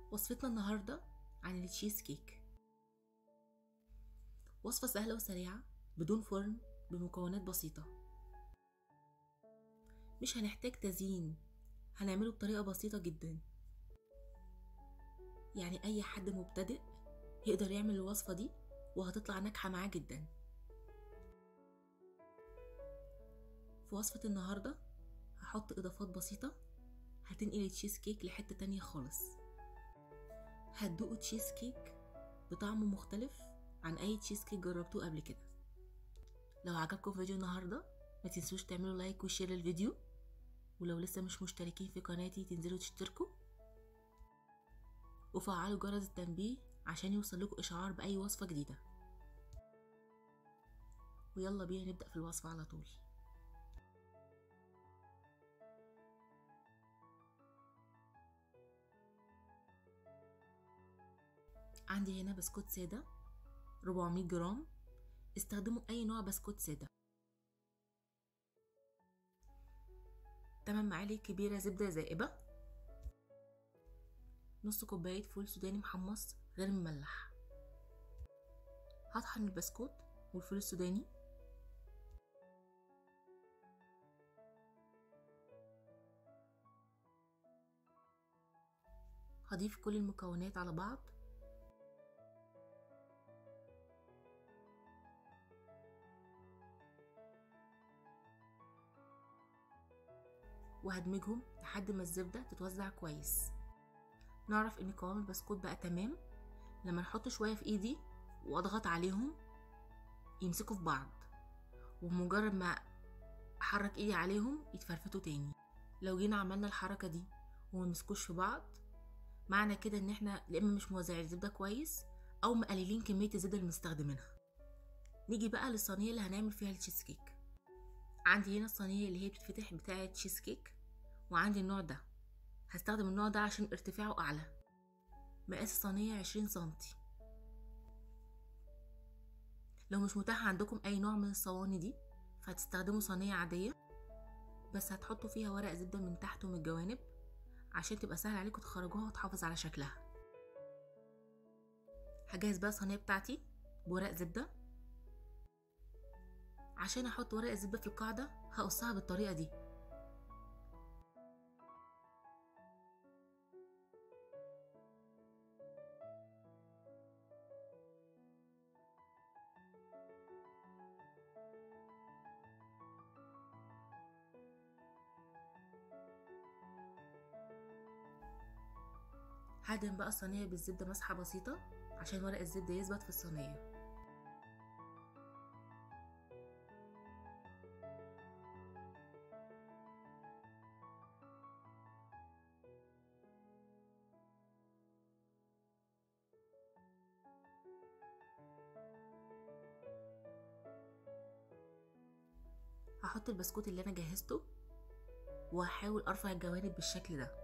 وصفتنا النهاردة عن التشيز كيك وصفة سهلة وسريعة بدون فرن بمكونات بسيطة مش هنحتاج تزيين هنعمله بطريقة بسيطة جدا يعني أي حد مبتدئ يقدر يعمل الوصفة دي وهتطلع ناجحة معاه جدا في وصفة النهاردة هحط إضافات بسيطة هتنقل التشيز كيك لحتة تانية خالص هتدوقوا تشيز كيك بطعم مختلف عن أي تشيز كيك جربتوه قبل كده لو عجبكم فيديو النهاردة ما تنسوش تعملوا لايك وشير للفيديو ولو لسه مش مشتركين في قناتي تنزلوا تشتركوا وفعلوا جرس التنبيه عشان يوصلكوا إشعار بأي وصفة جديدة ويلا بينا نبدأ في الوصفة على طول عندي هنا بسكوت سادة 400 جرام استخدموا أي نوع بسكوت سادة 8 معالق كبيرة زبدة زائبة نص كوباية فول سوداني محمص غير مملح هطحن البسكوت والفول السوداني هضيف كل المكونات على بعض وهدمجهم لحد ما الزبدة تتوزع كويس نعرف ان قوام البسكوت بقى تمام لما نحط شوية في ايدي واضغط عليهم يمسكوا في بعض ومجرد ما احرك ايدي عليهم يتفرفتوا تاني لو جينا عملنا الحركة دي وممسكوش في بعض معنى كده ان احنا لا اما مش موزعين الزبدة كويس او مقللين كمية الزبدة اللي بنستخدمينها نيجي بقى للصينية اللي هنعمل فيها التشيز كيك عندي هنا الصينية اللي هي بتتفتح بتاعة تشيز كيك وعندي النوع ده هستخدم النوع ده عشان ارتفاعه أعلى مقاس الصينية عشرين سنتي لو مش متاح عندكم أي نوع من الصواني دي فهتستخدموا صينية عادية بس هتحطوا فيها ورق زبدة من تحت ومن الجوانب عشان تبقى سهل عليكم تخرجوها وتحافظ على شكلها هجهز بقى الصينية بتاعتي بورق زبدة عشان احط ورق الزبدة في القاعدة هقصها بالطريقة دي هدهن بقى الصينية بالزبدة مسحة بسيطة عشان ورق الزبدة يثبت في الصينية هحط البسكوت اللي انا جهزته وهحاول ارفع الجوانب بالشكل ده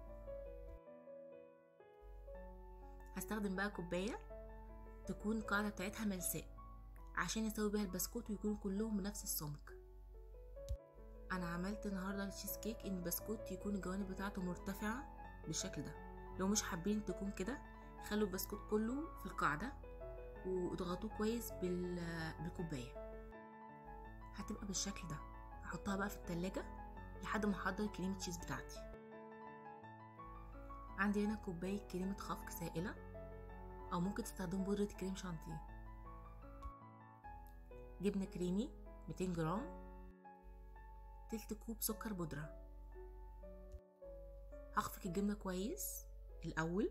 هستخدم بقى كوباية تكون القاعدة بتاعتها ملساء عشان اسوي بيها البسكوت ويكونوا كلهم بنفس السمك انا عملت النهاردة التشيز كيك ان البسكوت يكون الجوانب بتاعته مرتفعة بالشكل ده لو مش حابين تكون كده خلوا البسكوت كله في القاعدة واضغطوه كويس بال... بالكوباية هتبقى بالشكل ده هحطها بقى في التلاجة لحد ما احضر كريمة تشيز بتاعتي عندي هنا كوباية كريمة خفق سائلة أو ممكن تستخدموا بودرة كريم شانتيه جبنة كريمي 200 جرام تلت كوب سكر بودرة هخفق الجبنة كويس الأول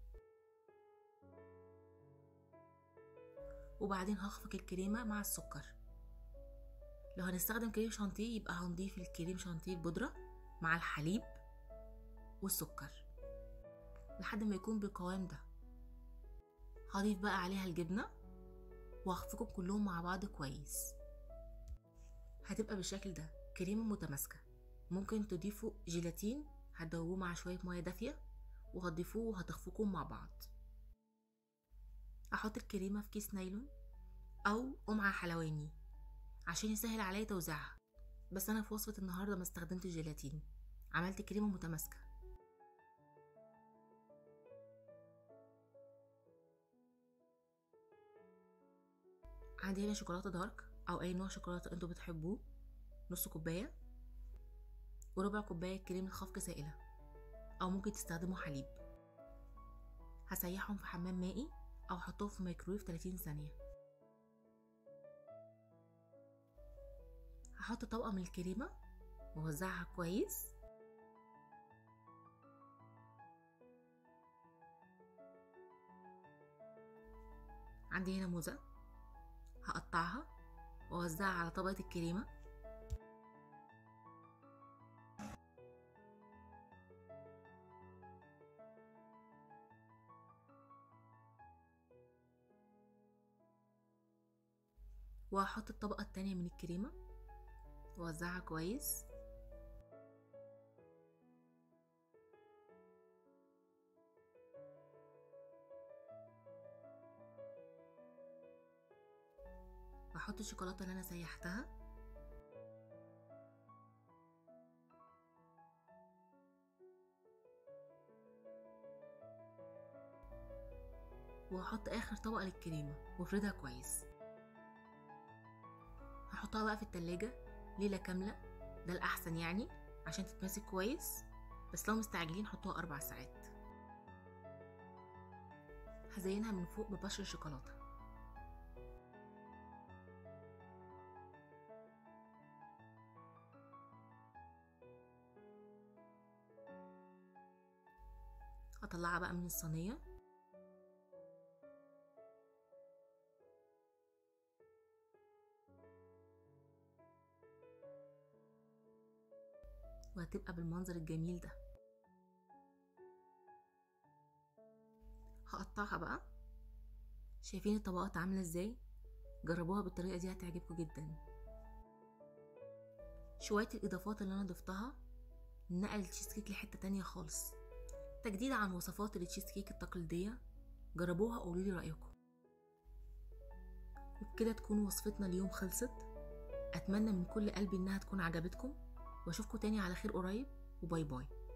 وبعدين هخفق الكريمة مع السكر لو هنستخدم كريم شانتيه يبقى هنضيف الكريم شانتيه البودرة مع الحليب والسكر لحد ما يكون بالقوام ده هضيف بقى عليها الجبنة وهخفقهم كلهم مع بعض كويس هتبقى بالشكل ده كريمة متماسكة ممكن تضيفوا جيلاتين هتدوبوه مع شوية مية دافية وهتضيفوه وهتخفقوهم مع بعض احط الكريمة في كيس نايلون او قمعة حلواني عشان يسهل عليا توزيعها بس انا في وصفة النهاردة ما استخدمتش جيلاتين عملت كريمة متماسكة عندي هنا شوكولاتة دارك أو أي نوع شوكولاتة انتوا بتحبوه نص كوباية وربع كوباية كريمة خفق سائلة أو ممكن تستخدموا حليب هسيحهم في حمام مائي أو أحطهم في ميكرويف 30 ثانية هحط طبقة من الكريمة وأوزعها كويس عندي هنا موزة هقطعها وأوزعها على طبقة الكريمة وهحط الطبقة التانية من الكريمة وأوزعها كويس واحط الشوكولاته اللي انا سيحتها واحط اخر طبقه للكريمه وافردها كويس هحطها بقى في التلاجة ليلة كاملة ده الأحسن يعني عشان تتماسك كويس بس لو مستعجلين حطوها أربع ساعات هزينها من فوق ببشر شوكولاتة هطلعها بقى من الصينية وهتبقى بالمنظر الجميل ده هقطعها بقى شايفين الطبقات عاملة ازاي جربوها بالطريقة دي هتعجبكم جدا شوية الإضافات اللي أنا ضفتها نقل التشيز كيك لحتة تانية خالص تجديد عن وصفات التشيز كيك التقليدية جربوها وقولولي رأيكم وبكده تكون وصفتنا اليوم خلصت أتمنى من كل قلبي إنها تكون عجبتكم واشوفكم تاني على خير قريب وباي باي